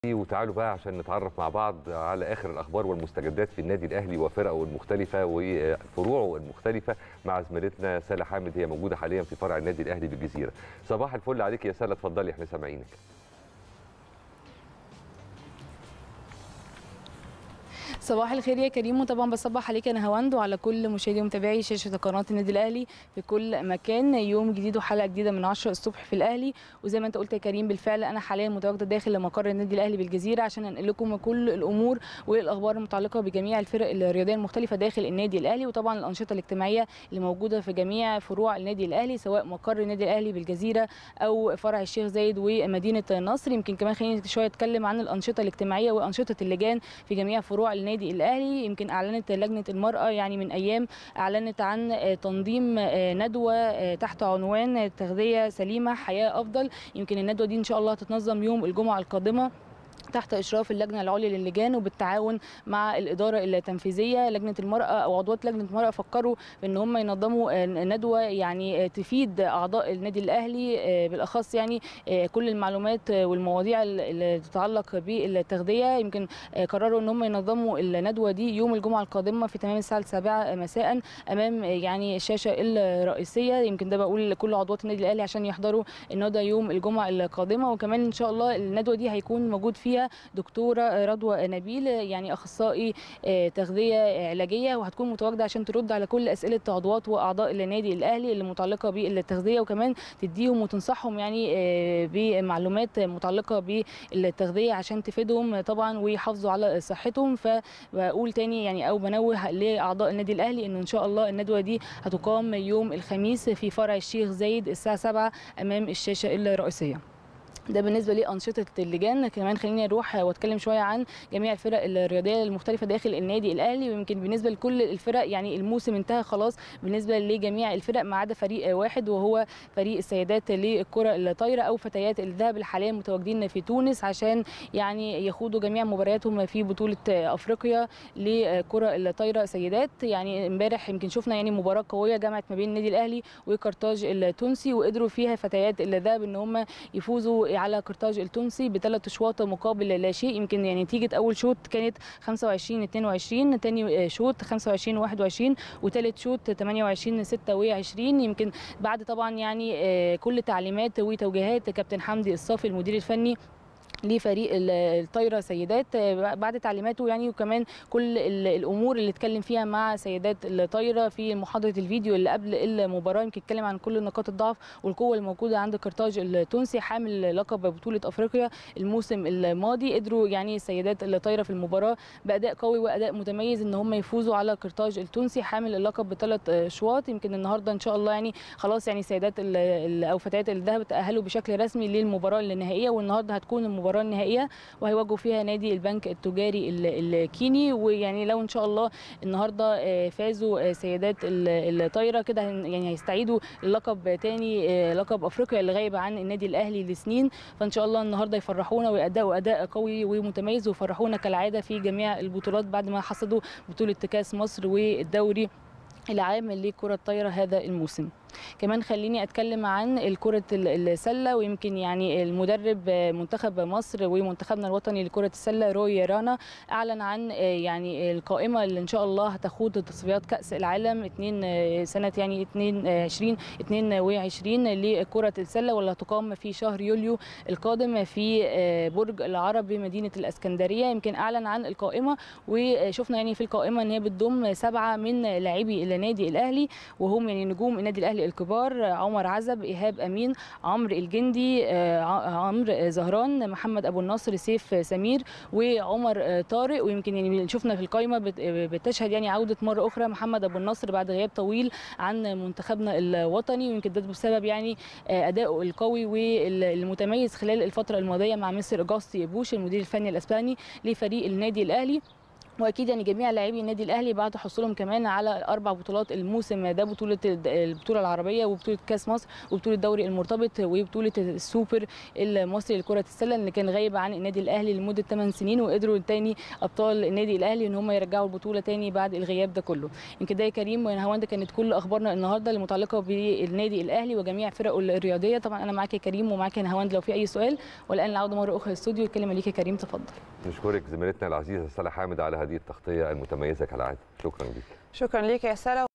وتعالوا بقى عشان نتعرف مع بعض على اخر الاخبار والمستجدات في النادي الاهلي وفرقه المختلفه وفروعه المختلفه مع زميلتنا ساله حامد هي موجوده حاليا في فرع النادي الاهلي بالجزيره. صباح الفل عليك يا ساله اتفضلي احنا سامعينك. صباح الخير يا كريم وطبعا بصبح عليك انا هواند وعلى كل مشاهدي ومتابعي شاشه قناه النادي الاهلي في كل مكان يوم جديد وحلقه جديده من 10 الصبح في الاهلي وزي ما انت قلت يا كريم بالفعل انا حاليا متواجده داخل مقر النادي الاهلي بالجزيره عشان انقل لكم كل الامور والاخبار المتعلقه بجميع الفرق الرياضيه المختلفه داخل النادي الاهلي وطبعا الانشطه الاجتماعيه اللي موجوده في جميع فروع النادي الاهلي سواء مقر النادي الاهلي بالجزيره او فرع الشيخ زايد ومدينه نصر يمكن كمان خليني شويه اتكلم عن الانشطه الاجتماعيه وانشطه اللجان في جميع فروع النادي الاهلي يمكن اعلنت لجنه المراه يعني من ايام اعلنت عن تنظيم ندوه تحت عنوان تغذيه سليمه حياه افضل يمكن الندوه دي ان شاء الله هتتنظم يوم الجمعه القادمه تحت اشراف اللجنه العليا للجان وبالتعاون مع الاداره التنفيذيه لجنه المراه او عضوات لجنه المراه فكروا في ان هم ينظموا ندوه يعني تفيد اعضاء النادي الاهلي بالاخص يعني كل المعلومات والمواضيع اللي تتعلق بالتغذيه يمكن قرروا ان هم ينظموا الندوه دي يوم الجمعه القادمه في تمام الساعه 7 مساء امام يعني الشاشه الرئيسيه يمكن ده بقول لكل عضوات النادي الاهلي عشان يحضروا الندوه يوم الجمعه القادمه وكمان ان شاء الله الندوه دي هيكون موجود فيها دكتوره رضوى نبيل يعني اخصائي تغذيه علاجيه وهتكون متواجده عشان ترد على كل اسئله عضوات واعضاء النادي الاهلي اللي متعلقه بالتغذيه وكمان تديهم وتنصحهم يعني بمعلومات متعلقه بالتغذيه عشان تفيدهم طبعا ويحافظوا على صحتهم فبقول تاني يعني او بنوه لاعضاء النادي الاهلي انه ان شاء الله الندوه دي هتقام يوم الخميس في فرع الشيخ زايد الساعه 7 امام الشاشه الرئيسيه ده بالنسبه لانشطه اللجان كمان خليني اروح واتكلم شويه عن جميع الفرق الرياضيه المختلفه داخل النادي الاهلي ويمكن بالنسبه لكل الفرق يعني الموسم انتهى خلاص بالنسبه لجميع الفرق ما عدا فريق واحد وهو فريق السيدات للكره الطايره او فتيات الذهب اللي حاليا متواجدين في تونس عشان يعني يخوضوا جميع مبارياتهم في بطوله افريقيا لكره الطايره سيدات يعني امبارح يمكن شفنا يعني مباراه قويه جمعت ما بين النادي الاهلي وقرطاج التونسي وقدروا فيها فتيات الذهب ان هم يفوزوا على قرطاج التونسي بثلاث اشواط مقابل لا شيء يمكن يعني نتيجه اول شوط كانت 25 22 ثاني شوط 25 21 وثالث شوط 28 26 يمكن بعد طبعا يعني كل تعليمات وتوجيهات كابتن حمدي الصافي المدير الفني لفريق الطايره سيدات بعد تعليماته يعني وكمان كل الامور اللي اتكلم فيها مع سيدات الطايره في محاضره الفيديو اللي قبل المباراه يمكن اتكلم عن كل نقاط الضعف والقوه الموجوده عند قرطاج التونسي حامل لقب بطوله افريقيا الموسم الماضي قدروا يعني سيدات الطايره في المباراه باداء قوي واداء متميز ان هم يفوزوا على قرطاج التونسي حامل اللقب بثلاث اشواط يمكن النهارده ان شاء الله يعني خلاص يعني سيدات او فتيات الذهب تاهلوا بشكل رسمي للمباراه النهائيه والنهارده هتكون المباراه النهائيه وهيواجهوا فيها نادي البنك التجاري الكيني ويعني لو ان شاء الله النهارده فازوا سيدات الطايره كده يعني هيستعيدوا اللقب تاني لقب افريقيا اللي غايب عن النادي الاهلي لسنين فان شاء الله النهارده يفرحونا ويأدوا اداء قوي ومتميز ويفرحونا كالعاده في جميع البطولات بعد ما حصدوا بطوله كاس مصر والدوري العام لكره الطايره هذا الموسم كمان خليني اتكلم عن كره السله ويمكن يعني المدرب منتخب مصر ومنتخبنا الوطني لكره السله روي رانا اعلن عن يعني القائمه اللي ان شاء الله هتخوض تصفيات كاس العالم 2 سنه يعني 22 22 لكره السله واللي هتقام في شهر يوليو القادم في برج العرب بمدينه الاسكندريه يمكن اعلن عن القائمه وشفنا يعني في القائمه ان هي بتضم سبعه من لاعبي النادي الاهلي وهم يعني نجوم النادي الاهلي الكبار عمر عزب ايهاب امين عمرو الجندي عمرو زهران محمد ابو النصر سيف سمير وعمر طارق ويمكن يعني شفنا في القائمه بتشهد يعني عوده مره اخرى محمد ابو النصر بعد غياب طويل عن منتخبنا الوطني ويمكن ده بسبب يعني ادائه القوي والمتميز خلال الفتره الماضيه مع مستر اجاستي بوش المدير الفني الاسباني لفريق النادي الاهلي واكيد يعني جميع لاعبي النادي الاهلي بعد حصولهم كمان على اربع بطولات الموسم ده بطوله البطوله العربيه وبطوله كاس مصر وبطوله الدوري المرتبط وبطوله السوبر المصري لكره السله اللي كان غايب عن النادي الاهلي لمده 8 سنين وقدروا تاني ابطال النادي الاهلي ان هم يرجعوا البطوله تاني بعد الغياب ده كله يمكن ده يا كريم ونهاوند كانت كل اخبارنا النهارده المتعلقه بالنادي الاهلي وجميع فرقه الرياضيه طبعا انا معاك يا كريم ومعاك يا نهاوند لو في اي سؤال والان العوده مره اخرى للاستوديو الكلمه ليك يا كريم تفضل نشكرك زميلتنا العزيزه سلا حامد على هذه التغطيه المتميزه كالعاده شكرا لك شكرا ليك يا سلا